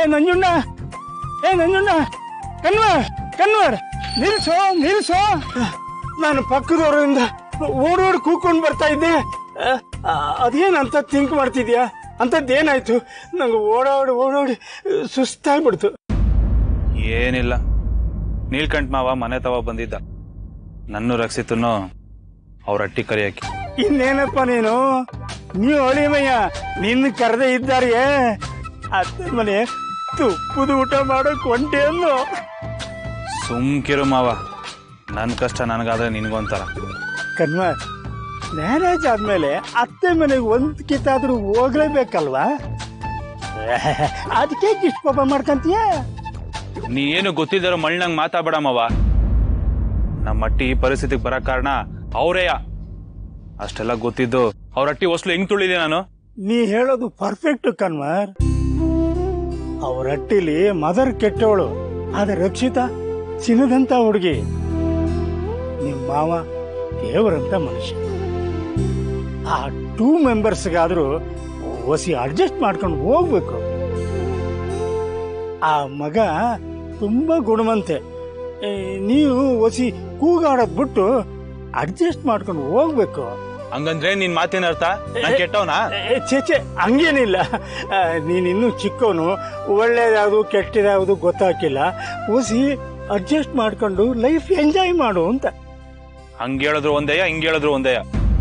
ನಂಜುಣ್ಣ ಏ ನಂಜುಣ್ಣ ಕನ್ವರ್ ಕನ್ವರ್ ನಿಲ್ಸೋ ನಿಲ್ಸೋ ನಾನು ಪಕ್ಕದವರಿಂದ ಓಡೋಡಿ ಕೂಕೊಂಡು ಬರ್ತಾ ಇದ್ದೆ ಆ, ಆ, ಅದೇನಂತ ಥಿಂಕ್ ಮಾಡ್ತಿದ್ಯಾ ಅಂಥದ್ದೇನಾಯ್ತು ನಂಗೆ ಓಡಾಡಿ ಓಡಾಡಿ ಸುಸ್ತಾಗ್ಬಿಡ್ತು ಏನಿಲ್ಲ ನೀಲ್ಕಂಠ ಮಾವ ಮನೆ ತವ ಬಂದಿದ್ದ ನನ್ನ ರಕ್ಷಿತನು ಅವ್ರ ಅಟ್ಟಿ ಕರಿಯಕ್ಕೆ ಇನ್ನೇನಪ್ಪ ನೀನು ನೀವು ಅಳಿಮಯ್ಯ ನಿನ್ನ ಕರೆದೇ ಇದ್ದಾರೆಯೇ ಅತ್ತೆ ಮನೆ ತುಪ್ಪದ ಊಟ ಮಾಡೋಕ್ ಹೊಂಟೆ ಅನ್ನು ಸುಮ್ಕಿರು ಮಾವ ನನ್ನ ಕಷ್ಟ ನನಗಾದ್ರೆ ನಿನಗೊಂಥರ ಕನ್ವರ್ ಮ್ಯಾರೇಜ್ ಆದ್ಮೇಲೆ ಅತ್ತೆ ಮನೆಗೆ ಒಂದ್ ಕಿತ್ತಾದ್ರೂ ಹೋಗ್ಲೇಬೇಕಲ್ವಾ ಅದಕ್ಕೆ ಇಷ್ಟು ಕೋಪ ಮಾಡ್ಕಂತೀಯ ನೀ ಏನು ಗೊತ್ತಿದ್ದಾರೋ ಮಳ್ಳಂಗ್ ಮಾತಾಡ ಮಾವ ನಮ್ಮ ಅಟ್ಟಿ ಈ ಪರಿಸ್ಥಿತಿಗೆ ಬರೋ ಕಾರಣ ಅವರೇಯ ಅಷ್ಟೆಲ್ಲ ಗೊತ್ತಿದ್ದು ಅವ್ರ ಅಟ್ಟಿ ಹೊಸ್ಲು ಹೆಂಗ್ ತುಳಿದೆ ನಾನು ನೀ ಹೇಳೋದು ಪರ್ಫೆಕ್ಟ್ ಕನ್ವರ್ ಅವ್ರ ಹಟ್ಟಿಲಿ ಮದರ್ ಕೆಟ್ಟವಳು ಆದ್ರೆ ರಕ್ಷಿತಾ ಚಿನ್ನದಂತ ಹುಡುಗಿ ನಿಮ್ಮ ಮಾವ ದೇವರಂತ ಮನುಷ್ಯ ಆ ಟೂ ಮೆಂಬರ್ಸ್ಗಾದ್ರೂ ಒಸಿ ಅಡ್ಜಸ್ಟ್ ಮಾಡ್ಕೊಂಡು ಹೋಗ್ಬೇಕು ಆ ಮಗ ತುಂಬಾ ಗುಣವಂತೆ ಏ, ನೀವು ಒಸಿ ಕೂಗಾಡೋದ್ ಬಿಟ್ಟು ಅಡ್ಜಸ್ಟ್ ಮಾಡ್ಕೊಂಡು ಹೋಗ್ಬೇಕು ಹಂಗಂದ್ರೆ ನಿನ್ ಮಾತಿನ ಅರ್ಥ ನಾನ್ ಕೆಟ್ಟವನಾ ಏ, ಛೇ ಛೇ ಹಂಗೇನಿಲ್ಲ ಆ, ನೀನಿನ್ನೂ ಚಿಕ್ಕವನು ಒಳ್ಳೇದಾವುದು ಕೆಟ್ಟದಾವುದು ಗೊತ್ತಾಗಿಲ್ಲ ಓಸಿ ಅಡ್ಜಸ್ಟ್ ಮಾಡ್ಕೊಂಡು ಲೈಫ್ ಎಂಜಾಯ್ ಮಾಡು ಅಂತ ಹಂಗ ಹೇಳಿದ್ರು ಒಂದೇಯ ಹಿಂಗ್ ಹೇಳಿದ್ರು ಒಂದೇಯ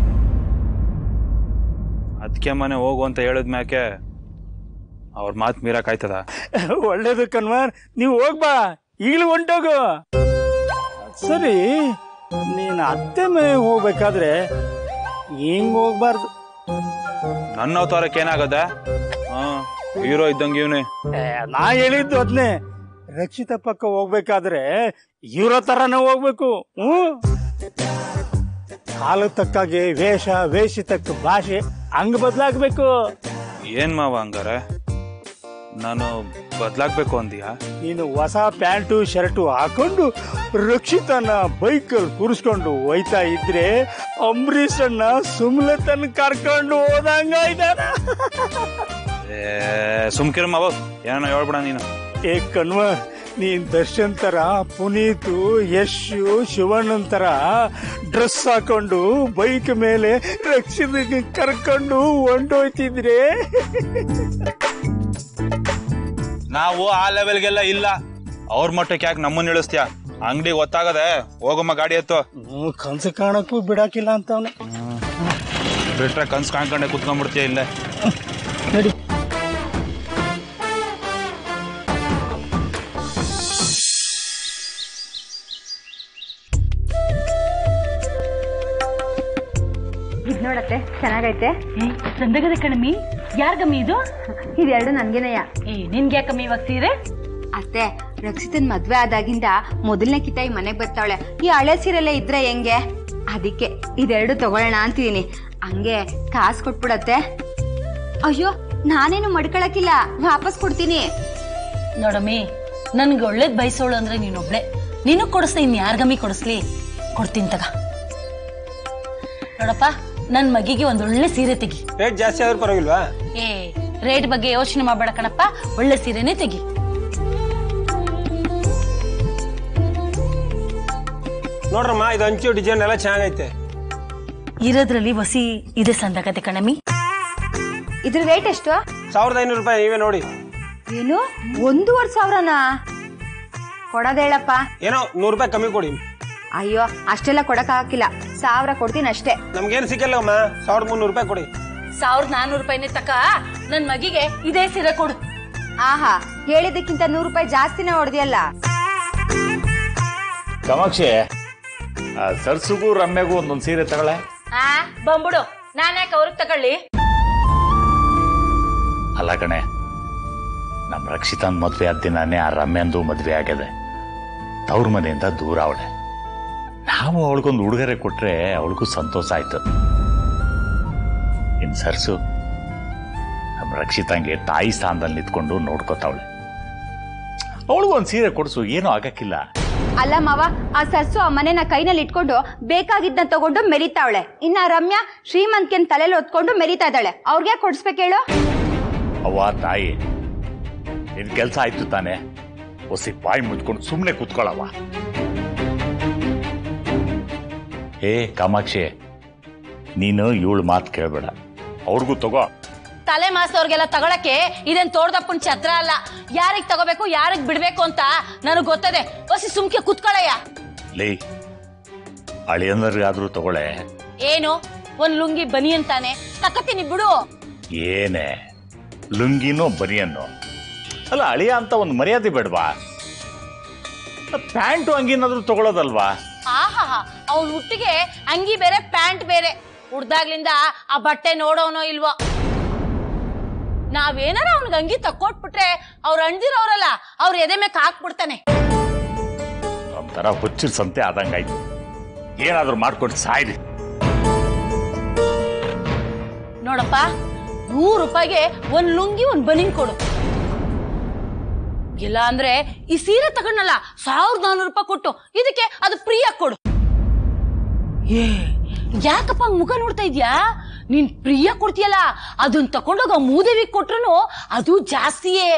ಅದಕ್ಕೆ ಮನೆ ಹೋಗು ಅಂತ ಹೇಳಿದ ಮ್ಯಾಕೆ ಅವ್ರ ಮಾತು ಮೀರಕ್ ಆಯ್ತದ ಒಳ್ಳೇದು ಕನ್ವರ್ ನೀವು ಹೋಗ್ಬಾ ಈಗಲೂ ಹೊಂಟೋಗು ಸರಿ ನೀನು ಅತ್ತೆ ಮನೆಗೆ ಹೋಗ್ಬೇಕಾದ್ರೆ ಹಿಂಗ್ ಹೋಗ್ಬಾರ್ದು ನನ್ನ ಅವತಾರಕ್ಕೆ ಏನಾಗದ ಹಾ ಹೀರೋ ಇದ್ದಂಗೆ ಇವನೇ ಏ, ನಾ ಹೇಳಿದ್ದು ಅದ್ನೇ ರಕ್ಷಿತ ಪಕ್ಕ ಹೋಗ್ಬೇಕಾದ್ರೆ ಇರೋ ತರನೇ ಹೋಗ್ಬೇಕು ಹ್ಮ್ ಕಾಲ ತಕ್ಕಾಗೆ ವೇಷ ವೇಷ ತಕ್ಕ ಭಾಷೆ ಹಂಗ ಬದಲಾಗ್ಬೇಕು ಏನ್ ಮಾವ ಹಂಗಾರೆ ನಾನು ಬದ್ಲಾಗ್ಬೇಕು ಅಂದಿಯಾ ನೀನು ಹೊಸ ಪ್ಯಾಂಟು ಶರ್ಟು ಹಾಕೊಂಡು ರಕ್ಷಿತನ ಬೈಕಲ್ಲಿ ಕೂರಿಸ್ಕೊಂಡು ಹೋಯ್ತಾ ಇದ್ರೆ ಅಂಬರೀಷನ್ನ ಸುಮ್ಲತನ ಕರ್ಕೊಂಡು ಹೋದಂಗ ಇದ್ದಾನ ಏ ಸುಮ್ಕಿರು ಮಾವ ಏನೋ ಹೇಳ್ಬಿಡ ನೀನು ಏ ಕಣ್ವ ನೀನ್ ದರ್ಶನ್ ತರ ಪುನೀತು ಯಶ್ ಶಿವಣ್ಣನ್ ತರ ಡ್ರೆಸ್ ಹಾಕೊಂಡು ಬೈಕ್ ಮೇಲೆ ರಕ್ಷಿತ ಕರ್ಕೊಂಡು ಹೊಂಟೋಯ್ತಿದ್ರೆ ನಾವು ಆ ಲೆವೆಲ್ಗೆಲ್ಲ ಇಲ್ಲ ಅವ್ರ ಮಟ್ಟಕ್ಕೆ ಯಾಕೆ ನಮ್ಮನ್ನ ಇಳಿಸ್ತೀಯ ಅಂಗಡಿ ಗೊತ್ತಾಗದೆ ಹೋಗಮ್ಮ ಗಾಡಿ ಎತ್ತು ಹ್ಮ್, ಕನ್ಸು ಕಾಣಕ್ಕೂ ಬಿಡಾಕಿಲ್ಲ ಅಂತವನೆ ಬಿಟ್ರೆ ಕನ್ಸ್ ಕಾಣ್ಕೊಂಡೆ ಕುತ್ಕೊಂಡ್ಬಿಡ್ತೀಯ ಇಲ್ಲೇ ನಡಿ ಇದ್ ನೋಡತ್ತೆ ಚೆನ್ನಾಗೈತೆ ಏ ಚಂದಗದ ಕಣಮಿ ಯಾರ್ ಗಮ್ಮಿ ಇದು ಇದೆರಡು ನನ್ಗೇನಯ್ಯ ಏ ನಿನ್ಗೆ ಯಾಕಮ್ಮಿ ಇವಾಗ ಸೀರೆ ಅತ್ತೆ ರಕ್ಷಿತನ್ ಮದ್ವೆ ಆದಾಗಿಂದ ಮೊದಲನೇ ಕಿತಾಯಿ ಮನೆಗ್ ಬರ್ತಾವಳೆ ಈ ಹಳೆ ಸೀರೆಲ್ಲ ಇದ್ರೆ ಹೆಂಗೆ ಅದಕ್ಕೆ ಇದೆರಡು ತಗೊಳ್ಳೋಣ ಅಂತಿದೀನಿ ಹಂಗೆ ಕಾಸು ಕೊಟ್ಬಿಡತ್ತೆ ಅಯ್ಯೋ ನಾನೇನು ಮಡ್ಕೊಳಕಿಲ್ಲ ವಾಪಸ್ ಕೊಡ್ತೀನಿ ನೋಡಮ್ಮಿ ನನ್ಗೆ ಒಳ್ಳೇದ್ ಬಯಸೋಳು ಅಂದ್ರೆ ನೀನೊಬ್ಳೆ ನೀನು ಕೊಡಿಸ್ಲಿ ಇನ್ ಯಾರ್ಗಮ್ಮಿ ಕೊಡಿಸ್ಲಿ ಕೊಡ್ತೀನಿ ತಗ ನೋಡಪ್ಪ ನನ್ ಮಗಿಗೆ ಒಂದ್ ಒಳ್ಳೆ ಸೀರೆ ತೆಗಿ ರೇಟ್ ಜಾಸ್ತಿ ಆದ್ರೂ ಪರವಾಗಿಲ್ವಾ ಏ ರೇಟ್ ಬಗ್ಗೆ ಯೋಚನೆ ಮಾಡ್ಬೇಡ ಕಣಪ್ಪ ಒಳ್ಳೆ ಸೀರೆನೇ ತೆಗಿ ನೋಡ್ರಮ್ಮ ಇದು ಅಂಚು ಡಿಸೈನ್ ಎಲ್ಲ ಚೆನ್ನಾಗೈತೆ ಇರೋದ್ರಲ್ಲಿ ವಸಿ ಇದೆ ಸಂದಕತೆ ಕಣಮಿ ಇದ್ರ ರೇಟ್ ಎಷ್ಟು ಸಾವಿರದ ಐನೂರು ರೂಪಾಯಿ ನೀವೇ ನೋಡಿ ಏನು ಒಂದೂವರೆ ಸಾವಿರನಾ ಕೊಡೋದೇಳಪ್ಪ ಏನೋ ನೂರು ರೂಪಾಯಿ ಕಮ್ಮಿ ಕೊಡಿ ಅಯ್ಯೋ ಅಷ್ಟೆಲ್ಲ ಕೊಡಕ್ ಹಾಕಿಲ್ಲ ಸಾವಿರ ಕೊಡ್ತೀನಿ ಅಷ್ಟೇ ನಮ್ಗೇನು ಸಿಕ್ಕಲ್ಲಮ್ಮ ಸಾವಿರದ ಮುನ್ನೂರು ರೂಪಾಯಿ ಕೊಡಿ ಸಾವಿರದ ನಾನೂರು ರೂಪಾಯಿನೇ ತಕ ನನ್ ಮಗಿಗೆ ಇದೇ ಸೀರೆ ಕೊಡು ಆಹಾ ಹೇಳಿದ್ದಕ್ಕಿಂತ ನೂರು ರೂಪಾಯಿ ಜಾಸ್ತಿನೇ ಹೊಡೆದಿಯಲ್ಲ ಕಾಮಾಕ್ಷಿ ಆ ಸರ್ಸುಗೂ ರಮ್ಯಗೂ ಒಂದೊಂದು ಸೀರೆ ತಗೊಳ್ಳೆ ಆ ಬಂದ್ಬಿಡು ನಾನ್ ಯಾಕೆ ಅವ್ರಿಗೆ ತಗೊಳ್ಳಿ ಅಲ್ಲ ಕಣೆ ನಮ್ಮ ರಕ್ಷಿತನ್ ಮದ್ವೆ ಆದ ದಿನಾನೇ ಆ ರಮ್ಯಂದು ಮದ್ವೆ ಆಗ್ಯದೆ ತವ್ರ ಮನೆಯಿಂದ ದೂರ ಅವಳೆ ನಾವು ಅವಳಿಗೊಂದು ಉಡುಗೊರೆ ಕೊಟ್ರೆ ಅವಳಿಗೂ ಸಂತೋಷ ಆಯ್ತು ಇನ್ ಸರ್ಸು ನಮ್ಮ ರಕ್ಷಿತಂಗೆ ತಾಯಿ ಸ್ಥಾನದಲ್ಲಿ ನಿಂತ್ಕೊಂಡು ನೋಡ್ಕೋತಾವಳೆ ಅವಳಿಗೂ ಒಂದು ಸೀರೆ ಕೊಡ್ಸು ಏನೂ ಆಗಕ್ಕಿಲ್ಲ ಅಲ್ಲ ಮಾವ ಆ ಸರ್ಸು ಆ ಮನೆನ ಕೈನಲ್ಲಿ ಇಟ್ಕೊಂಡು ಬೇಕಾಗಿದ್ನ ತಗೊಂಡು ಮೆರಿತಾವಳೆ ಇನ್ನ ರಮ್ಯಾ ಶ್ರೀಮಂತ್ಕೆನ್ ತಲೆಯಲ್ಲಿ ಹೊತ್ಕೊಂಡು ಮೆರಿತಾ ಇದ್ದಾಳೆ ಅವ್ರಿಗೆ ಕೊಡಿಸ್ಬೇಕು ಹೇಳು ಅವ್ವ ತಾಯಿ ನಿನ್ ಕೆಲಸ ಆಯ್ತು ತಾನೆ ಒಸಿ ಬಾಯಿ ಮುಚ್ಕೊಂಡು ಸುಮ್ಮನೆ ಕೂತ್ಕೊಳ್ಳವ ಏ ಕಾಮಾಕ್ಷಿ ನೀನು ಇವಳು ಮಾತು ಕೇಳಬೇಡ ಅವ್ರಿಗೂ ತಗೋ ತಲೆ ಮಾಸದವ್ರಿಗೆಲ್ಲ ತಗೊಳಕ್ಕೆ ಇದೇನ್ ತೋಡ್ದಪ್ಪನ್ ಛತ್ರ ಅಲ್ಲ ಯಾರಿಗ್ ತಗೋಬೇಕು ಯಾರಿಗ್ ಬಿಡ್ಬೇಕು ಅಂತ ನನಗ್ ಗೊತ್ತದೆ ಹೊಸಿ ಸುಮ್ಕೆ ಕುತ್ಕೊಳಯ್ಯ ಲೇ ಅಳಿಯಂದ್ರಿಗಾದ್ರೂ ತಗೊಳ್ಳೆ ಏನು ಒಂದ್ ಲುಂಗಿ ಬನಿ ಅಂತಾನೆ ತಕ್ಕತೀನಿ ಬಿಡು ಏನೇ ಲುಂಗಿನೋ ಬನಿಯನ್ನು ಅಲ್ಲ ಅಳಿಯ ಅಂತ ಒಂದು ಮರ್ಯಾದೆ ಬೇಡವಾ ಪ್ಯಾಂಟು ಅಂಗಿನಾದ್ರೂ ತಗೊಳ್ಳೋದಲ್ವಾ ಆಹಾ ಅವ್ನ ಹುಟ್ಟಿಗೆ ಅಂಗಿ ಬೇರೆ ಪ್ಯಾಂಟ್ ಬೇರೆ ಹುಡ್ದಾಗ್ಲಿಂದ ಆ ಬಟ್ಟೆ ನೋಡೋನೋ ಇಲ್ವೋ ನಾವೇನಾರ ಅವ್ನಿಗೆ ಅಂಗಿ ತಕ್ಕೊಟ್ಬಿಟ್ರೆ ಅವ್ರು ಅಣ್ದಿರೋರಲ್ಲ ಅವ್ರ ಎದೆ ಮೇಲೆ ಹಾಕ್ಬಿಡ್ತಾನೆ ಒಂಥರ ಹುಚ್ಚಿನ ಸಂತೆ ಆದಂಗಾಯ್ತು ಏನಾದ್ರೂ ಮಾಡ್ಕೊಟ್ಟು ಸಾಯ್ಲಿ ನೋಡಪ್ಪ ನೂರು ರೂಪಾಯಿಗೆ ಒಂದ್ ಲುಂಗಿ ಒಂದ್ ಬನಿನ್ ಕೊಡು ಇಲ್ಲ ಅಂದ್ರೆ ಈ ಸೀರೆ ತಗೊಂಡಲ್ಲ ಸಾವಿರದ ನಾನೂರು ರೂಪಾಯಿ ಕೊಟ್ಟು ಇದಕ್ಕೆ ಅದು ಪ್ರಿಯ ಕೊಡು ಏ ಯಾಕಪ್ಪ ಹಂಗ್ ಮುಖ ನೋಡ್ತಾ ಇದ್ಯಾ ನೀನ್ ಪ್ರಿಯ ಕೊಡ್ತೀಯಲ್ಲ ಅದನ್ನ ತಕೊಂಡೋಗ ಮೂದೇವಿ ಕೊಟ್ರು ಅದು ಜಾಸ್ತಿಯೇ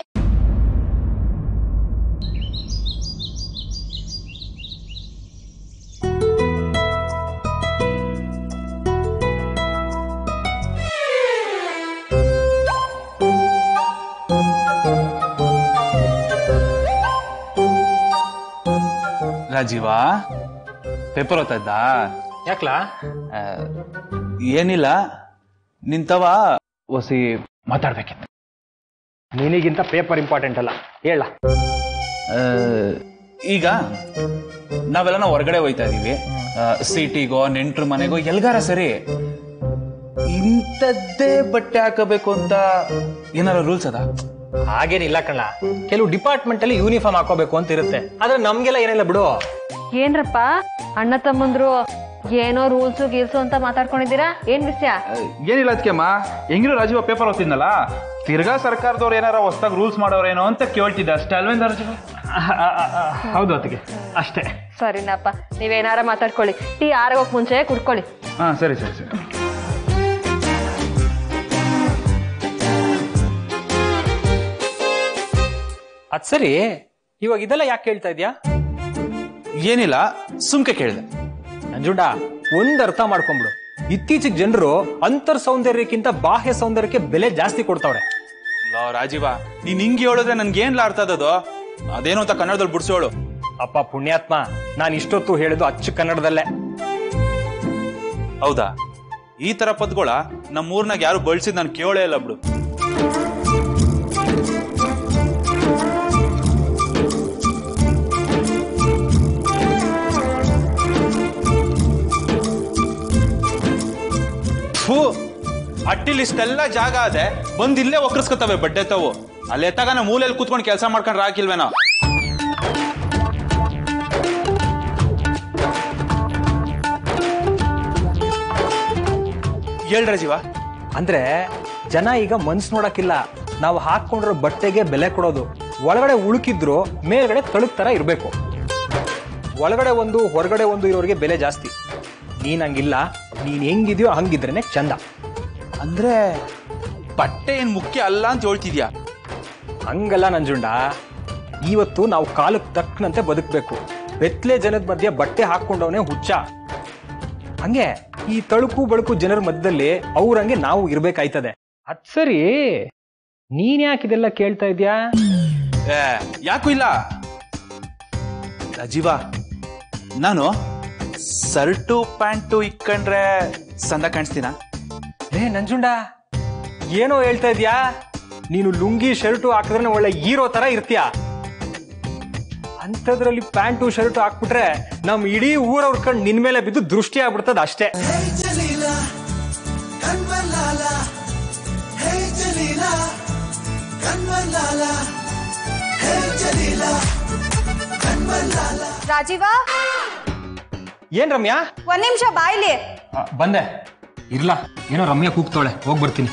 ರಾಜೀವ ಪೇಪರ್ ಓದ್ತಾ ಇದ್ದಾ ಯಾಕ್ಲಾ ಆ, ಏನಿಲ್ಲ ನಿಂತವ ಒಸಿ ಮಾತಾಡ್ಬೇಕಿತ್ತು ನಿನಗಿಂತ ಪೇಪರ್ ಇಂಪಾರ್ಟೆಂಟ್ ಅಲ್ಲ ಹೇಳ ಆ, ಈಗ ನಾವೆಲ್ಲ ಹೊರಗಡೆ ಹೋಯ್ತಾ ಇದೀವಿ ಸಿಟಿಗೋ ನೆಂಟ್ರ ಮನೆಗೋ ಎಲ್ಗಾರ ಸರಿ ಇಂಥದ್ದೇ ಬಟ್ಟೆ ಹಾಕಬೇಕು ಅಂತ ಏನಾರ ರೂಲ್ಸ್ ಅದ ಹಾಗೇನಿಲ್ಲ ಕಣ್ಣ ಕೆಲವು ಡಿಪಾರ್ಟ್ಮೆಂಟ್ ಅಲ್ಲಿ ಯೂನಿಫಾರ್ಮ್ ಹಾಕೋಬೇಕು ಅಂತ ಇರುತ್ತೆ ಆದ್ರೆ ನಮ್ಗೆಲ್ಲ ಏನಿಲ್ಲ ಬಿಡು ಏನ್ರಪ್ಪ ಅಣ್ಣ ತಮ್ಮಂದ್ರು ಏನೋ ರೂಲ್ಸು ಗೀಲ್ಸು ಅಂತ ಮಾತಾಡ್ಕೊಂಡಿದ್ದೀರಾ ಏನ್ ವಿಷಯ ಏನಿಲ್ಲ ಅದಕ್ಕೆಮ್ಮ ಹೆಂಗಿರೋ ರಾಜೀವ ಪೇಪರ್ ಓದ್ತಿದ್ನಲ್ಲ ತಿರ್ಗಾ ಸರ್ಕಾರದವ್ರು ಏನಾರ ಹೊಸ್ದಾಗಿ ರೂಲ್ಸ್ ಮಾಡೋರೇನೋ ಅಂತ ಕೇಳ್ತಿದ್ದೆ ಅಷ್ಟೇ ಅಲ್ವೇಂದ ರಾಜೀವ ಹೌದು ಅದಕ್ಕೆ ಅಷ್ಟೇ ಸರಿನಪ್ಪ ನೀವೇನಾರ ಮಾತಾಡ್ಕೊಳ್ಳಿ ಟೀ ಆರೋಗೋಕ್ ಮುಂಚೆ ಕುಡ್ಕೊಳ್ಳಿ ಹಾ ಸರಿ ಸರಿ ಸರಿ ಅದ್ ಸರಿ ಇವಾಗ ಇದೆಲ್ಲ ಯಾಕೆ ಕೇಳ್ತಾ ಇದ್ಯಾ ಏನಿಲ್ಲ ಸುಮ್ಕೆ ಕೇಳಿದೆ ನಂಜುಂಡ ಒಂದ್ ಅರ್ಥ ಮಾಡ್ಕೊಂಬಿಡು ಇತ್ತೀಚಿಗೆ ಜನರು ಅಂತರ್ ಸೌಂದರ್ಯಕ್ಕಿಂತ ಬಾಹ್ಯ ಸೌಂದರ್ಯಕ್ಕೆ ಬೆಲೆ ಜಾಸ್ತಿ ಕೊಡ್ತಾವ್ರೆ ಲೋ ರಾಜೀವ ನೀನ್ ಹಿಂಗೆ ಹೇಳಿದ್ರೆ ನನ್ಗೆ ಏನ್ಲ ಅರ್ಥ ಅದದು ಅದೇನು ಅಂತ ಕನ್ನಡದಲ್ಲಿ ಬಿಡ್ಸೋಳು ಅಪ್ಪ ಪುಣ್ಯಾತ್ಮ ನಾನು ಇಷ್ಟೊತ್ತು ಹೇಳಿದ್ದು ಅಚ್ಚು ಕನ್ನಡದಲ್ಲೇ ಹೌದಾ ಈ ತರ ಪದ್ಗಳ ನಮ್ಮ ಊರ್ನಾಗ ಯಾರು ಬಳಸಿದ್ ನಾನು ಕೇಳೇ ಇಲ್ಲ ಬಿಡು ಥೂ ಅಟ್ಟಿಲಿ ಇಷ್ಟೆಲ್ಲ ಜಾಗ ಅದೆ ಬಂದ್ ಇಲ್ಲೇ ಒಕ್ಕರ್ಸ್ಕೊತವೆ ಬಡ್ಡೆ ತಾವು ಅಲ್ಲಿ ಎತ್ತಾಗ ನಾ ಮೂಲೆಯಲ್ಲಿ ಕೂತ್ಕೊಂಡು ಕೆಲಸ ಮಾಡ್ಕೊಂಡ್ರೆ ಹಾಕಿಲ್ವೇನೋ ಹೇಳ್ರ ಜೀವ ಅಂದ್ರೆ ಜನ ಈಗ ಮನ್ಸ್ ನೋಡಕ್ಕಿಲ್ಲ ನಾವು ಹಾಕೊಂಡಿರೋ ಬಟ್ಟೆಗೆ ಬೆಲೆ ಕೊಡೋದು ಒಳಗಡೆ ಉಳುಕಿದ್ರು ಮೇಲ್ಗಡೆ ತಳುಕ್ ತರ ಇರ್ಬೇಕು ಒಳಗಡೆ ಒಂದು ಹೊರಗಡೆ ಒಂದು ಇರೋರಿಗೆ ಬೆಲೆ ಜಾಸ್ತಿ ನೀನ್ ಹಂಗಿಲ್ಲ ನೀನ್ ಹೆಂಗಿದ್ಯೋ ಹಂಗಿದ್ರೇನೆ ಚಂದ ಅಂದ್ರೆ ಬಟ್ಟೆ ಏನ್ ಮುಖ್ಯ ಅಲ್ಲ ಅಂತ ಹೇಳ್ತಿದ್ಯಾ ಹಂಗಲ್ಲ ನಂಜುಂಡ ಇವತ್ತು ನಾವು ಕಾಲಕ್ಕೆ ತಕ್ಕನಂತೆ ಬದುಕಬೇಕು ಬೆತ್ಲೆ ಜನದ ಮಧ್ಯೆ ಬಟ್ಟೆ ಹಾಕೊಂಡವನೇ ಹುಚ್ಚ ಹಂಗೆ ಈ ತಳುಕು ಬಳುಕು ಜನರ ಮಧ್ಯದಲ್ಲಿ ಅವ್ರಂಗೆ ನಾವು ಇರ್ಬೇಕಾಯ್ತದೆ ಅದ್ ಸರಿ ನೀನ್ ಯಾಕೆ ಇದೆಲ್ಲ ಕೇಳ್ತಾ ಇದ್ಯಾ ಏ ಯಾಕೂ ಇಲ್ಲ ರಾಜೀವ ನಾನು ಸರ್ಟು ಪ್ಯಾಂಟು ಇಕ್ಕಂಡ್ರೆ ಸಂದ ಕಾಣಿಸ್ತೀನ ಲೇ ನಂಜುಂಡ ಏನೋ ಹೇಳ್ತಾ ಇದ್ಯಾ ನೀನು ಲುಂಗಿ ಶರ್ಟು ಹಾಕಿದ್ರೆ ಒಳ್ಳೆ ಹೀರೋ ತರ ಇರ್ತೀಯ ಅಂಥದ್ರಲ್ಲಿ ಪ್ಯಾಂಟು ಶರ್ಟು ಹಾಕ್ಬಿಟ್ರೆ ನಮ್ ಇಡೀ ಊರವ್ರ ಕಣ್ ನಿನ್ ಮೇಲೆ ಬಿದ್ದು ದೃಷ್ಟಿ ಆಗ್ಬಿಡ್ತದ ಅಷ್ಟೇ ರಾಜೀವ ಏನ್ ರಮ್ಯಾ ಒಂದ್ ನಿಮಿಷ ಬಾಯ್ಲಿ ಆ, ಬಂದೆ ಇರ್ಲಾ ಏನೋ ರಮ್ಯಾ ಕೂಗ್ತಾಳೆ ಹೋಗ್ ಬರ್ತೀನಿ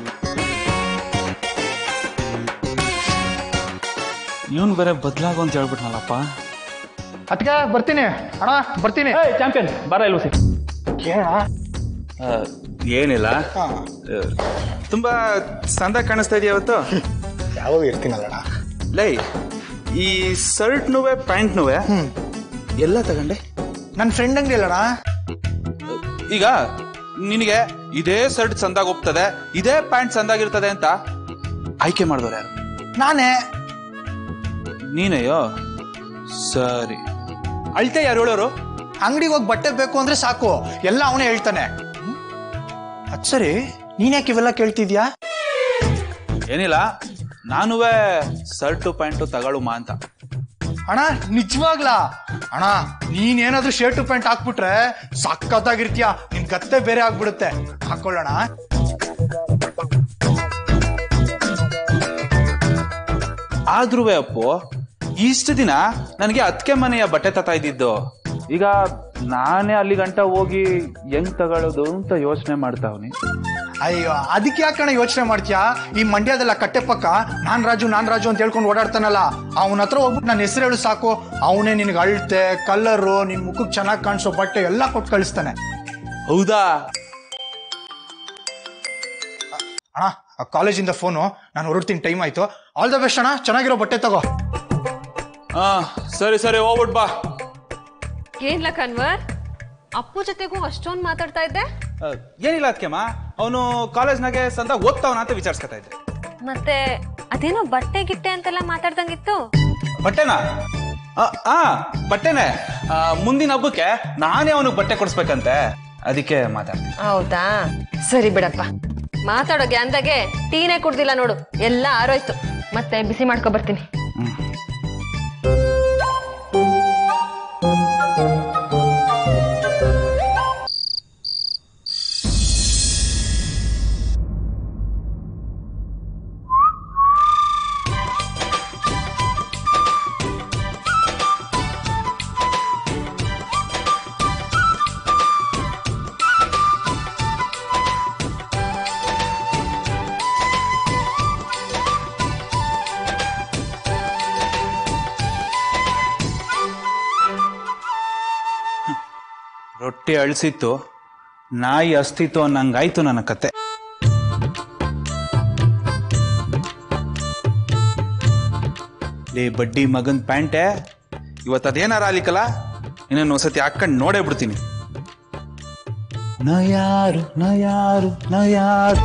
ಇವನ್ ಬೇರೆ ಬದ್ಲಾಗು ಅಂತ ಹೇಳ್ಬಿಟ್ನಲ್ಲಪ್ಪ ಅದಕ್ಕೆ ಬರ್ತೀನಿ ಅಣ್ಣ ಬರ್ತೀನಿ ಚಾಂಪಿಯನ್ ಬರ ಇಲ್ವ ಸಿ ಕೇಳ ಆ, ಏನಿಲ್ಲ ಆ, ತುಂಬಾ ಸಂದ ಕಾಣಿಸ್ತಾ ಇದೆಯಾ ಇವತ್ತು ಯಾವಾಗ ಇರ್ತೀನಲ್ಲಣ್ಣ ಲೈ ಈ ಶರ್ಟ್ನು ಪ್ಯಾಂಟ್ನು ಎಲ್ಲ ತಗೊಂಡೆ ನನ್ನ ಫ್ರೆಂಡ್ ಅಂಗಡಿ ಅಲ್ಲಣ್ಣ ಈಗ ನಿನಗೆ ಇದೇ ಶರ್ಟ್ ಚಂದಾಗಿ ಹೋಗ್ತದೆ ಇದೇ ಪ್ಯಾಂಟ್ ಚಂದಾಗಿರ್ತದೆ ಅಂತ ಆಯ್ಕೆ ಮಾಡಿದವ್ರು ಯಾರು ನಾನೇ ನೀನೆಯೋ ಸರಿ ಅಳ್ತೆ ಯಾರು ಹೇಳೋರು ಅಂಗಡಿಗೆ ಹೋಗಿ ಬಟ್ಟೆ ಬೇಕು ಅಂದ್ರೆ ಸಾಕು ಎಲ್ಲ ಅವನೇ ಹೇಳ್ತಾನೆ ಹ್ಮ್? ಅದ್ ಸರಿ ನೀನ್ ಯಾಕೆ ಇವೆಲ್ಲ ಕೇಳ್ತಿದ್ಯಾ ಏನಿಲ್ಲ ನಾನುವೇ ಶರ್ಟು ಪ್ಯಾಂಟು ತಗೊಳ್ಳು ಮಾ ಅಂತ ಅಣ್ಣ ನಿಜವಾಗ್ಲಾ ಅಣ್ಣ ನೀನ್ ಏನಾದ್ರೂ ಶರ್ಟ್ ಪ್ಯಾಂಟ್ ಹಾಕ್ಬಿಟ್ರೆ ಸಖತ್ತಾಗಿರ್ತೀಯ ನಿನ್ ಗತ್ತೆ ಬೇರೆ ಆಗ್ಬಿಡುತ್ತೆ ಹಾಕೊಳ್ಳೋಣ ಆದ್ರೂ ಅಪ್ಪು ಇಷ್ಟು ದಿನ ನನಗೆ ಅದಕ್ಕೆ ಮನೆಯ ಬಟ್ಟೆ ತತಾ ಇದ್ದಿದ್ದು ಈಗ ನಾನೇ ಅಲ್ಲಿ ಗಂಟ ಹೋಗಿ ಹೆಂಗ್ ತಗೊಳ್ಳೋದು ಅಂತ ಯೋಚನೆ ಮಾಡ್ತಾವ್ನಿ ಅಯ್ಯೋ ಅದಕ್ಕೆ ಯಾಕಣ ಯೋಚನೆ ಮಾಡ್ತೀಯಾ ಈ ಮಂಡ್ಯದಲ್ಲ ಕಟ್ಟೆ ಪಕ್ಕ ನಾನ್ ರಾಜು ನಾನ್ ರಾಜು ಅಂತ ಹೇಳ್ಕೊಂಡು ಓಡಾಡ್ತಾನಲ್ಲ ಅವನ ಹತ್ರ ಹೋಗ್ಬಿಟ್ಟು ನನ್ನ ಹೆಸರು ಹೇಳು ಸಾಕು ಅವನೇ ನಿನ್ಗೆ ಅಳ್ತೆ ಕಲ್ಲರು ನಿನ್ ಮುಖಕ್ಕೆ ಚೆನ್ನಾಗಿ ಕಾಣಿಸೋ ಬಟ್ಟೆ ಎಲ್ಲ ಕೊಟ್ಟು ಕಳಿಸ್ತಾನೆ ಹೌದಾ ಅಣ್ಣ ಕಾಲೇಜಿಂದ ಫೋನು ನಾನು ಹೊರಡ್ತೀನಿ ಟೈಮ್ ಆಯ್ತು ಆಲ್ ದ ಬೆಸ್ಟ್ ಅಣ್ಣ ಚೆನ್ನಾಗಿರೋ ಬಟ್ಟೆ ತಗೋ ಹಾ ಸರಿ ಸರಿ ಹೋಗ್ಬಿಟ್ ಬಾ ಏನ್ಲ ಕನ್ವರ್ ಅಪ್ಪು ಜೊತೆಗೂ ಅಷ್ಟೊಂದ್ ಮಾತಾಡ್ತಾ ಇದ್ದೆ ಆ, ಏನಿಲ್ಲ ಅದಕ್ಕೆಮ್ಮ ಅವನು ಕಾಲೇಜ್ನಾಗೆ ಸಂದ ಓದ್ತಾವನ ಅಂತ ವಿಚಾರಿಸ್ಕೊತಾ ಇದ್ದೆ ಮತ್ತೆ ಅದೇನೋ ಬಟ್ಟೆ ಗಿಟ್ಟೆ ಅಂತೆಲ್ಲ ಮಾತಾಡ್ದಂಗಿತ್ತು ಬಟ್ಟೆನಾ ಆ, ಆ ಬಟ್ಟೆನೆ ಆ, ಮುಂದಿನ ಹಬ್ಬಕ್ಕೆ ನಾನೇ ಅವನಿಗೆ ಬಟ್ಟೆ ಕೊಡಿಸ್ಬೇಕಂತೆ ಅದಕ್ಕೆ ಮಾತಾಡ್ತೀನಿ ಹೌದಾ ಸರಿ ಬಿಡಪ್ಪ ಮಾತಾಡೋಗೆ ಅಂದಾಗೆ ಟೀನೇ ಕುಡ್ದಿಲ್ಲ ನೋಡು ಎಲ್ಲ ಆರೋಯ್ತು ಮತ್ತೆ ಬಿಸಿ ಮಾಡ್ಕೊ ಬರ್ತೀನಿ ರೊಟ್ಟಿ ಅಳಿಸಿತ್ತು ನಾಯಿ ಅಸ್ತಿತ್ತು ಅನ್ನಂಗಾಯ್ತು ನನ್ನ ಕತೆ ಲೇ ಬಡ್ಡಿ ಮಗನ್ ಪ್ಯಾಂಟೆ ಇವತ್ತು ಅದೇನಾರ ಆಲಿಕಲ್ಲ ಇನ್ನೊಂದು ಒಂದ್ಸತಿ ಹಾಕೊಂಡ್ ನೋಡೇ ಬಿಡ್ತೀನಿ ನ ಯಾರು ನ ಯಾರು ನ ಯಾರು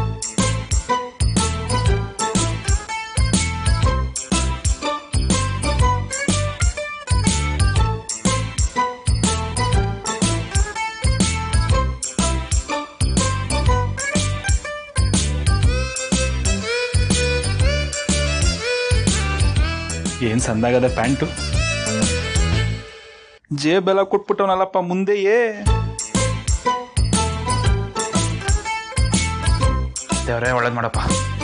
ಏನ್ ಸಂದಾಗದ ಪ್ಯಾಂಟು ಜೇಬೆಲ್ಲ ಕೊಟ್ಬಿಟ್ಟವನಲ್ಲಪ್ಪ ಮುಂದೆಯೇ ದೇವ್ರೇ ಒಳ್ಳೇದ್ ಮಾಡಪ್ಪ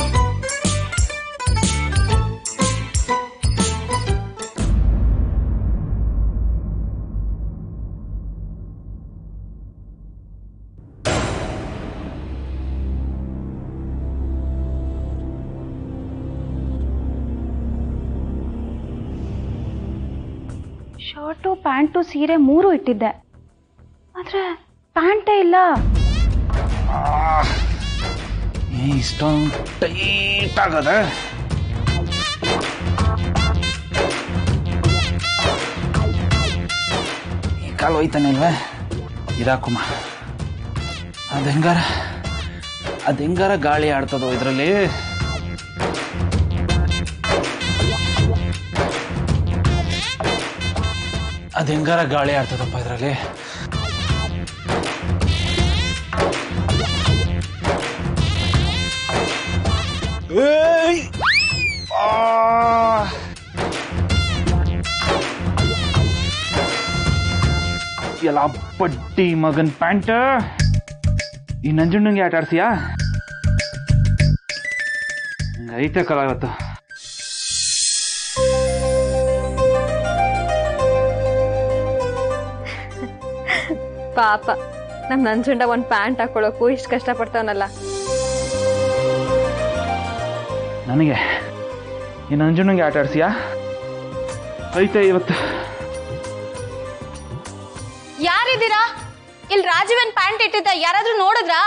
ಶರ್ಟು ಪ್ಯಾಂಟು ಸೀರೆ ಮೂರು ಇಟ್ಟಿದ್ದೆ ಆದ್ರೆ ಪ್ಯಾಂಟೇ ಇಲ್ಲ ಇಷ್ಟೊಂದು ಟೈಟ್ ಆಗದ ಈ ಕಾಲು ಹೋಯ್ತಾನೆ ಇಲ್ವೇ ಇದಾಕುಮ ಅದ್ ಹೆಂಗಾರ ಅದ್ ಹೆಂಗಾರ ಗಾಳಿ ಆಡ್ತದೋ ಇದರಲ್ಲಿ ಅದ್ ಹೆಂಗಾರ ಗಾಳಿ ಆಡ್ತದಪ್ಪ ಇದರಲ್ಲಿ ಏಯ್ ಆ ಎಲ್ಲ ಬಡ್ಡಿ ಮಗನ್ ಪ್ಯಾಂಟ್ ಈ ನಂಜುಂಡಂಗೆ ಆಟ ಆಡ್ತೀಯಾ ಐತೆ ಕಲ ಇವತ್ತು ಪಾಪ ನಮ್ ನಂಜುಂಡ ಒಂದ್ ಪ್ಯಾಂಟ್ ಹಾಕೊಳಕ್ಕೂ ಇಷ್ಟು ಕಷ್ಟಪಡ್ತಾವನಲ್ಲ ನನಗೆ ಈ ನಂಜುಂಡಂಗೆ ಆಟ ಆಡ್ತೀಯಾ ಐತೆ ಇವತ್ತು ಯಾರಿದ್ದೀರಾ ಇಲ್ಲಿ ರಾಜೀವನ್ ಪ್ಯಾಂಟ್ ಇಟ್ಟಿದ್ದ ಯಾರಾದ್ರೂ ನೋಡಿದ್ರಾ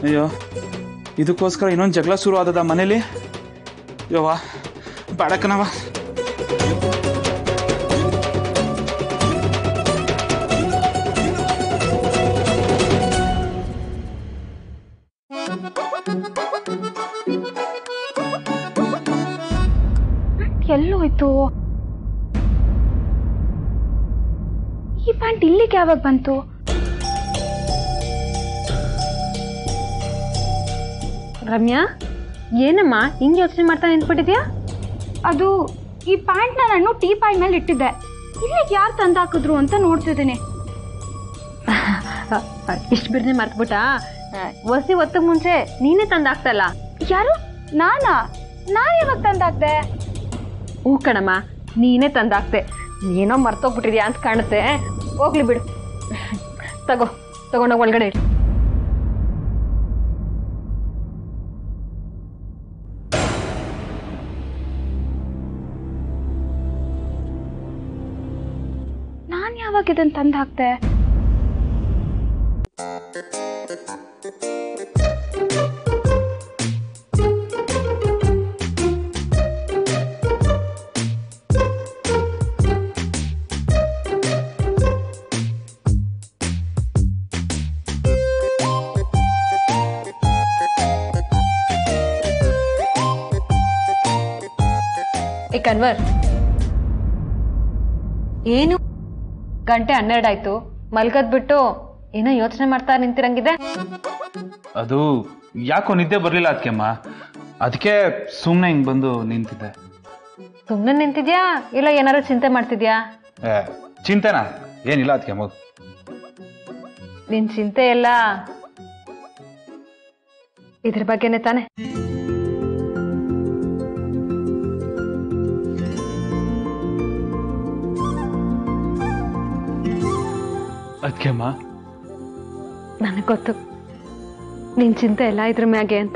ಅಯ್ಯೋ ಇದಕ್ಕೋಸ್ಕರ ಇನ್ನೊಂದು ಜಗಳ ಶುರು ಆದದ ಮನೇಲಿ ಯವ್ವ ಬೇಡಕ್ಕನವ ಎಲ್ಲೋಯ್ತು ಈ ಪ್ಯಾಂಟ್ ಇಲ್ಲಿಗೆ ಯಾವಾಗ ಬಂತು ರಮ್ಯಾ ಏನಮ್ಮ ಹಿಂಗ್ ಯೋಚನೆ ಮಾಡ್ತಾ ನಿಂತ್ಬಿಟ್ಟಿದ್ಯಾ ಅದು ಈ ಪ್ಯಾಂಟ್ ನಾನು ಟೀ ಪಾಯ್ ಮೇಲೆ ಇಟ್ಟಿದ್ದೆ ಇಲ್ಲಿಗೆ ಯಾರು ತಂದಾಕಿದ್ರು ಅಂತ ನೋಡ್ತಿದ್ದೀನಿ ಇಷ್ಟು ಬಿರ್ನೆ ಮರ್ತ್ಬಿಟ್ಟ ಒಸಿ ಒತ್ತಕ್ ಮುಂಚೆ ನೀನೇ ತಂದಾಕ್ತಲ್ಲ ಯಾರು ನಾನಾ ನಾ ಯಾವಾಗ ತಂದಾಕ್ದೆ ಹೂ ಕಣಮ್ಮ ನೀನೇ ತಂದಾಕ್ತೆ ಏನೋ ಮರ್ತೋಗ್ಬಿಟ್ಟಿದ್ಯಾ ಅಂತ ಕಾಣುತ್ತೆ ಹೋಗ್ಲಿ ಬಿಡು ತಗೋ ತಗೊಂಡೋಗಿ ಒಳಗಡೆ ಇಡು ನಾನು ಯಾವಾಗ ಇದನ್ನ ತಂದಾಕ್ದೆ ಏ ಕನ್ವರ್ ಏನು ಗಂಟೆ ಹನ್ನೆರಡಾಯ್ತು ಮಲ್ಗದ್ ಬಿಟ್ಟು ಏನೋ ಯೋಚನೆ ಮಾಡ್ತಾ ನಿಂತಿರಂಗಿದೆ ಅದು ಯಾಕೋ ನಿದ್ದೆ ಬರಲಿಲ್ಲ ಅದಕ್ಕೆಮ್ಮ ಅದಕ್ಕೆ ಸುಮ್ಮನೆ ಹಿಂಗೆ ಬಂದು ನಿಂತಿದ್ದೆ ಸುಮ್ಮನೆ ನಿಂತಿದ್ಯಾ ಇಲ್ಲ ಏನಾರು ಚಿಂತೆ ಮಾಡ್ತಿದ್ಯಾ ಏ ಚಿಂತೆನಾ ಏನಿಲ್ಲ ಅದಕ್ಕೆ ಮಗು ನಿನ್ ಚಿಂತೆ ಎಲ್ಲ ಇದ್ರ ಬಗ್ಗೆನೆ ತಾನೆ ಅದಕ್ಕೆಮ್ಮ ನನಗೆ ಗೊತ್ತು ನಿನ್ ಚಿಂತೆ ಎಲ್ಲ ಇದ್ರ ಮ್ಯಾಗೆ ಅಂತ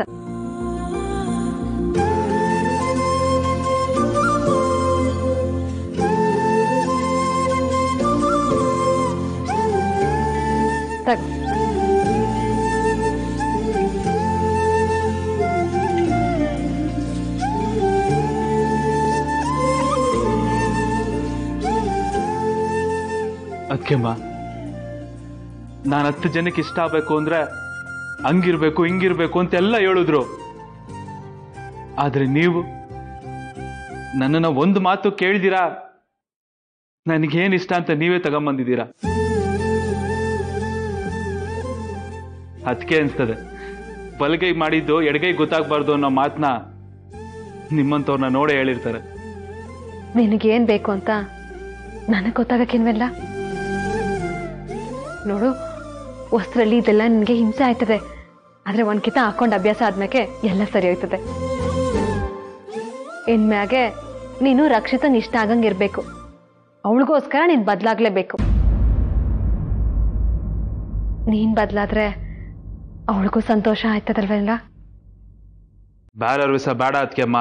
ತಗ್ ಅದಕ್ಕೆಮ್ಮ ನಾನು ಹತ್ತು ಜನಕ್ಕೆ ಇಷ್ಟ ಆಗಬೇಕು ಅಂದ್ರೆ ಹಂಗಿರ್ಬೇಕು ಹಿಂಗಿರ್ಬೇಕು ಅಂತೆಲ್ಲ ಹೇಳಿದ್ರು ಆದ್ರೆ ನೀವು ನನ್ನನ್ನ ಒಂದು ಮಾತು ಕೇಳ್ದಿರಾ ನನಗೇನ್ ಇಷ್ಟ ಅಂತ ನೀವೇ ತಗೊಂಬಂದಿದ್ದೀರಾ ಅದಕ್ಕೆ ಅನ್ಸ್ತದೆ ಬಲಗೈ ಮಾಡಿದ್ದು ಎಡಗೈ ಗೊತ್ತಾಗ್ಬಾರ್ದು ಅನ್ನೋ ಮಾತನ್ನ ನಿಮ್ಮಂತವ್ರನ್ನ ನೋಡೇ ಹೇಳಿರ್ತಾರೆ ನಿನಗೇನ್ ಬೇಕು ಅಂತ ನನಗೆ ಗೊತ್ತಾಗಕ್ಕಿನ್ವೆಲ್ಲ ನೋಡು ವಸ್ತ್ರಲ್ಲಿ ಇದೆಲ್ಲ ನಿನಗೆ ಹಿಂಸೆ ಆಯ್ತದೆ ಆದ್ರೆ ಒಂದ್ ಕಿತ ಹಾಕೊಂಡು ಅಭ್ಯಾಸ ಆದ್ಮೇಲೆ ಎಲ್ಲ ಸರಿ ಹೋಯ್ತದೆ ಇನ್ಮ್ಯಾಗೆ ನೀನು ರಕ್ಷಿತನ್ ಇಷ್ಟ ಆಗಂಗಿರ್ಬೇಕು ಅವಳಿಗೋಸ್ಕರ ನೀನ್ ಬದ್ಲಾಗ್ಲೇಬೇಕು ನೀನ್ ಬದ್ಲಾದ್ರೆ ಅವಳಿಗೂ ಸಂತೋಷ ಆಯ್ತದಲ್ವೆಲ್ಲ ಬ್ಯಾರರು ಸಹ ಬೇಡ ಅದಕ್ಕೆ ಅಮ್ಮ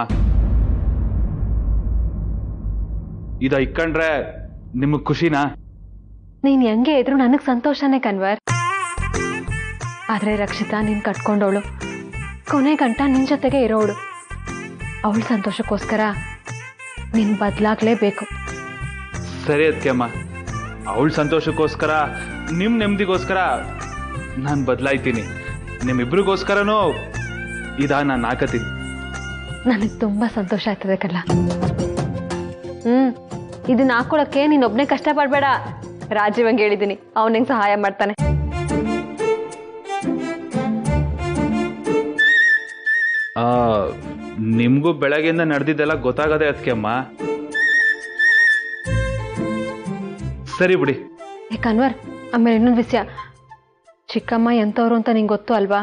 ಇದ ಇಕ್ಕಂಡ್ರೆ ನಿಮಗ್ ಖುಷಿನಾ ನೀನ್ ಹೆಂಗೆ ಇದ್ರು ನನಗ್ ಸಂತೋಷನೇ ಕನ್ವರ್ ಆದ್ರೆ ರಕ್ಷಿತಾ ನೀನ್ ಕಟ್ಕೊಂಡವಳು ಕೊನೆ ಗಂಟ ನಿನ್ ಜೊತೆಗೆ ಇರೋಳು ಅವಳ ಸಂತೋಷಕ್ಕೋಸ್ಕರ ನೀನ್ ಬದ್ಲಾಗ್ಲೇಬೇಕು ಸರಿ ಅದಕ್ಕೆ ಅಮ್ಮ ಅವಳ ಸಂತೋಷಕ್ಕೋಸ್ಕರ ನಿಮ್ ನೆಮ್ಮದಿಗೋಸ್ಕರ ನಾನು ಬದಲಾಯ್ತೀನಿ ನಿಮ್ಮಿಬ್ರಿಗೋಸ್ಕರನೂ ಇದಾ ನಾನು ಹಾಕತೀನಿ ನನಗ್ ತುಂಬಾ ಸಂತೋಷ ಆಯ್ತದೆ ಕಲ್ಲ ಹ್ಮ್ ಇದನ್ನ ಹಾಕೊಳಕ್ಕೆ ನೀನ್ ಒಬ್ನೇ ಕಷ್ಟ ಪಡ್ಬೇಡ ರಾಜೀವಂಗೆ ಹೇಳಿದೀನಿ ಅವನಿಗೆ ಸಹಾಯ ಮಾಡ್ತಾನೆ ಆ, ನಿಮ್ಗೂ ಬೆಳಗ್ಗೆಯಿಂದ ನಡೆದಿದ್ದೆಲ್ಲ ಗೊತ್ತಾಗದೆ ಅದಕ್ಕೆ ಅಮ್ಮ ಸರಿ ಬಿಡಿ ಏ ಕನ್ವರ್ ಆಮೇಲೆ ಇನ್ನೊಂದು ವಿಷಯ ಚಿಕ್ಕಮ್ಮ ಎಂತವ್ರು ಅಂತ ನಿಂಗೆ ಗೊತ್ತು ಅಲ್ವಾ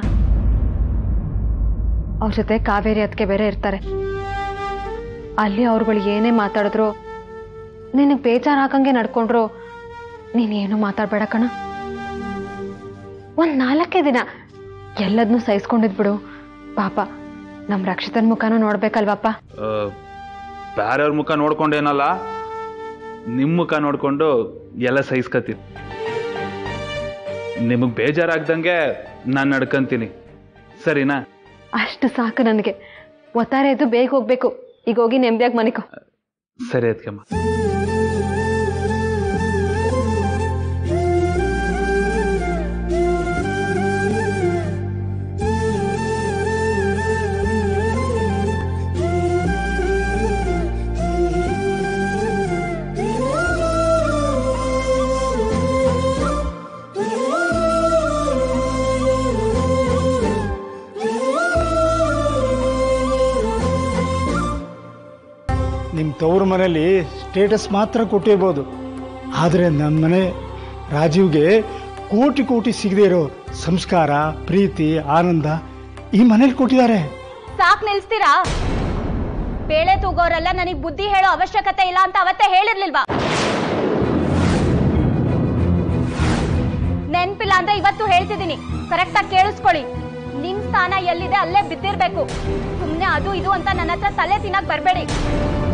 ಅವ್ರ ಜೊತೆ ಕಾವೇರಿ ಅದಕ್ಕೆ ಬೇರೆ ಇರ್ತಾರೆ ಅಲ್ಲಿ ಅವ್ರುಗಳು ಏನೇ ಮಾತಾಡಿದ್ರು ನಿನಗೆ ಬೇಜಾರು ಹಾಕಂಗೆ ನಡ್ಕೊಂಡ್ರು ನೀನೇನು ಮಾತಾಡ್ಬೇಡ ಕಣ ಒಂದ್ ನಾಲ್ಕೇ ದಿನ ಎಲ್ಲದನ್ನೂ ಸಹಿಸ್ಕೊಂಡಿದ್ ಬಿಡು ಪಾಪ ನಮ್ ರಕ್ಷಿತನ್ ಮುಖನೂ ನೋಡ್ಬೇಕಲ್ವಪ್ಪ ಆ, ಬ್ಯಾರೆಯವ್ರ ಮುಖ ನೋಡ್ಕೊಂಡೇನಲ್ಲ ನಿಮ್ಮ ಮುಖ ನೋಡ್ಕೊಂಡು ಎಲ್ಲ ಸಹಿಸ್ಕತೀನಿ ನಿಮಗೆ ಬೇಜಾರಾಗ್ದಂಗೆ ನಾನು ನಡ್ಕಂತೀನಿ ಸರಿನಾ ಅಷ್ಟು ಸಾಕು ನನಗೆ ಒತ್ತಾರೆ ಎದ್ದು ಬೇಗ ಹೋಗ್ಬೇಕು ಈಗ ಹೋಗಿ ನೆಮ್ಮದಿಯಾಗಿ ಮನಿಕೋ ಸರಿ ಅದಕ್ಕಮ್ಮ ನಿಮ್ಮ ತವ್ರ ಮನೇಲಿ ಸ್ಟೇಟಸ್ ಮಾತ್ರ ಕೊಟ್ಟಿರ್ಬೋದು ಆದರೆ ನನ್ನ ಮನೆ ರಾಜೀವ್ಗೆ ಕೋಟಿ ಕೋಟಿ ಸಿಗದೇ ಇರೋ ಸಂಸ್ಕಾರ ಪ್ರೀತಿ ಆನಂದ ಈ ಮನೇಲಿ ಕೊಟ್ಟಿದ್ದಾರೆ ಸಾಕ್ ನಿಲ್ಸ್ತೀರಾ ಬೇಳೆ ತೂಗೋರೆಲ್ಲ ನನಗ್ ಬುದ್ಧಿ ಹೇಳೋ ಅವಶ್ಯಕತೆ ಇಲ್ಲ ಅಂತ ಅವತ್ತೇ ಹೇಳಿರ್ಲಿಲ್ವಾ ನೆನ್ಪಿಲ್ಲ ಅಂದ್ರೆ ಇವತ್ತು ಹೇಳ್ತಿದ್ದೀನಿ ಕರೆಕ್ಟಾಗಿ ಕೇಳಿಸ್ಕೊಳ್ಳಿ ನಿಮ್ ಸ್ಥಾನ ಎಲ್ಲಿದೆ ಅಲ್ಲೇ ಬಿದ್ದಿರ್ಬೇಕು ಸುಮ್ನೆ ಅದು ಇದು ಅಂತ ನನ್ನ ಹತ್ರ ತಲೆ ತಿನ್ನಕ್ ಬರ್ಬೇಡಿ